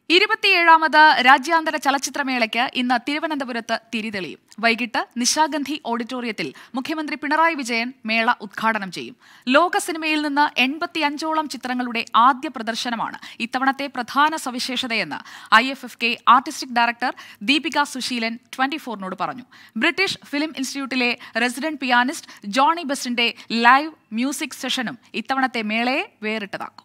ഇരുപത്തിയേഴാമത് രാജ്യാന്തര ചലച്ചിത്രമേളയ്ക്ക് ഇന്ന് തിരുവനന്തപുരത്ത് തിരിതെളിയും വൈകിട്ട് നിശാഗന്ധി ഓഡിറ്റോറിയത്തിൽ മുഖ്യമന്ത്രി പിണറായി വിജയൻ മേള ഉദ്ഘാടനം ചെയ്യും ലോക സിനിമയിൽ നിന്ന് എൺപത്തിയഞ്ചോളം ചിത്രങ്ങളുടെ ആദ്യ പ്രദർശനമാണ് ഇത്തവണത്തെ പ്രധാന സവിശേഷതയെന്ന് I F F K artistic director Deepika Susheelan twenty ഫോറിനോട് പറഞ്ഞു ബ്രിട്ടീഷ് ഫിലിം ഇൻസ്റ്റിറ്റ്യൂട്ടിലെ റെസിഡന്റ് പിയാനിസ്റ്റ് ജോണി ബെസ്റ്റിന്റെ ലൈവ് മ്യൂസിക് സെഷനും ഇത്തവണത്തെ മേളയെ വേറിട്ടതാക്കും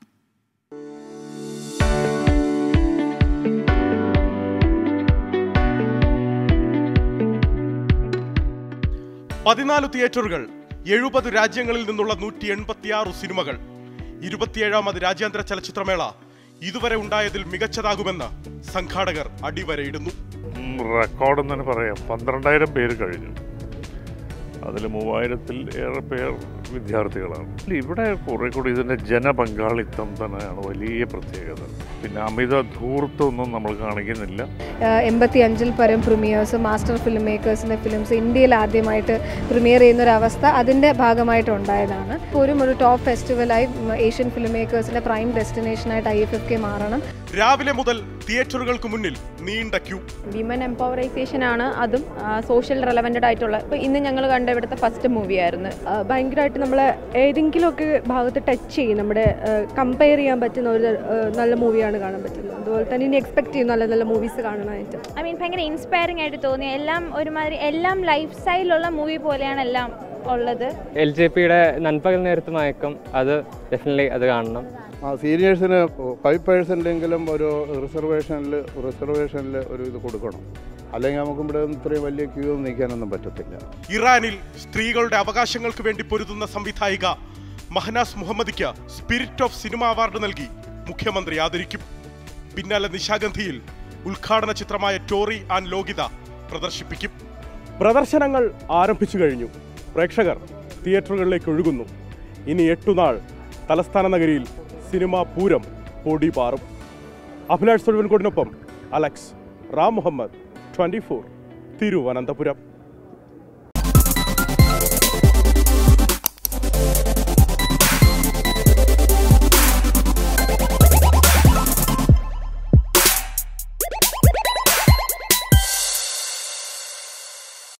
പതിനാല് തിയേറ്ററുകൾ എഴുപത് രാജ്യങ്ങളിൽ നിന്നുള്ള നൂറ്റി എൺപത്തിയാറ് സിനിമകൾ ഇരുപത്തിയേഴാമത് രാജ്യാന്തര ചലച്ചിത്രമേള ഇതുവരെ ഉണ്ടായതിൽ മികച്ചതാകുമെന്ന് സംഘാടകർ അടിവരയിടുന്നു റെക്കോർഡ് എന്ന് തന്നെ പറയാം പന്ത്രണ്ടായിരം പേര് കഴിഞ്ഞു അതിൽ മൂവായിരത്തിൽ ഏറെ പേർ വിദ്യാർത്ഥികളാണ് ഇവിടെ കുറെ കൂടി ഇതിൻ്റെ ജനപങ്കാളിത്തം തന്നെയാണ് വലിയ പ്രത്യേകത പിന്നെ അമിത ധൂർത്തമൊന്നും നമ്മൾ കാണിക്കുന്നില്ല എൺപത്തി അഞ്ചിൽ പരം പ്രീമിയേഴ്സ് മാസ്റ്റർ ഫിലിം മേക്കേഴ്സിൻ്റെ ഫിലിംസ് ഇന്ത്യയിൽ ആദ്യമായിട്ട് പ്രീമിയർ ചെയ്യുന്ന ഒരു അവസ്ഥ അതിൻ്റെ ഭാഗമായിട്ട് ഉണ്ടായതാണ് ഒരു ഒരു ടോപ്പ് ഫെസ്റ്റിവലായി ഏഷ്യൻ ഫിലിം മേക്കേഴ്സിൻ്റെ പ്രൈം ഡെസ്റ്റിനേഷനായിട്ട് ഐ എഫ് എഫ് കെ മാറണം രാവിലെ മുതൽ തിയേറ്ററുകൾക്ക് മുന്നിൽ നീണ്ട ക്യൂ വിമൻ എംപവറൈസേഷൻ ആണ് അതും സോഷ്യൽ റെലവൻറ്റഡ് ആയിട്ടുള്ള ഇപ്പോൾ ഇന്ന് ഞങ്ങൾ കണ്ട ഇവിടുത്തെ ഫസ്റ്റ് മൂവി ആയിരുന്നു ഭയങ്കരമായിട്ട് നമ്മളെ ഏതെങ്കിലുമൊക്കെ ഭാഗത്ത് ടച്ച് ചെയ്യും നമ്മുടെ കമ്പയർ ചെയ്യാൻ പറ്റുന്ന ഒരു ആ, നല്ല മൂവിയാണ് കാണാൻ പറ്റുന്നത് അതുപോലെ തന്നെ ഇനി എക്സ്പെക്ട് ചെയ്യും നല്ല നല്ല മൂവീസ് കാണാനായിട്ട് ഐ മീൻ ഭയങ്കര ഇൻസ്പയറിംഗ് ആയിട്ട് തോന്നി എല്ലാം ഒരുമാതിരി എല്ലാം ലൈഫ് സ്റ്റൈലുള്ള മൂവി പോലെയാണ് എല്ലാം ഉള്ളത് എൽ ജെ പിയുടെ നൻപകൽ നേരത്ത് മയക്കം അത് ഡെഫിനറ്റ്ലി അത് കാണണം ആ സീനിയേഴ്സിന് ഫൈവ് പേഴ്സൻ്റെങ്കിലും ഒരു റിസർവേഷനിൽ റിസർവേഷനിൽ ഒരു ഇത് കൊടുക്കണം അല്ലെങ്കിൽ നമുക്ക് ഇവിടെ ഒന്നും ഇത്രയും വലിയ ക്യൂ ഒന്നും നിൽക്കാനൊന്നും പറ്റത്തില്ല ഇറാനിൽ സ്ത്രീകളുടെ അവകാശങ്ങൾക്ക് വേണ്ടി പൊരുതുന്ന സംവിധായിക മഹനാസ് മുഹമ്മദിക്ക് സ്പിരിറ്റ് ഓഫ് സിനിമ അവാർഡ് നൽകി മുഖ്യമന്ത്രി ആദരിക്കും പിന്നാലെ നിശാഗന്ധിയിൽ ഉദ്ഘാടന ചിത്രമായ ടോറി ആൻഡ് ലോകിത പ്രദർശിപ്പിക്കും പ്രദർശനങ്ങൾ ആരംഭിച്ചു കഴിഞ്ഞു പ്രേക്ഷകർ തിയേറ്ററുകളിലേക്ക് ഒഴുകുന്നു ഇനി എട്ടുനാൾ തലസ്ഥാന നഗരിയിൽ സിനിമാ പൂരം പൊടിപാറും അഭിലാഷ് തൊഴുവൻകോടിനൊപ്പം Alex Ram Muhammad twenty four Thiruvananthapuram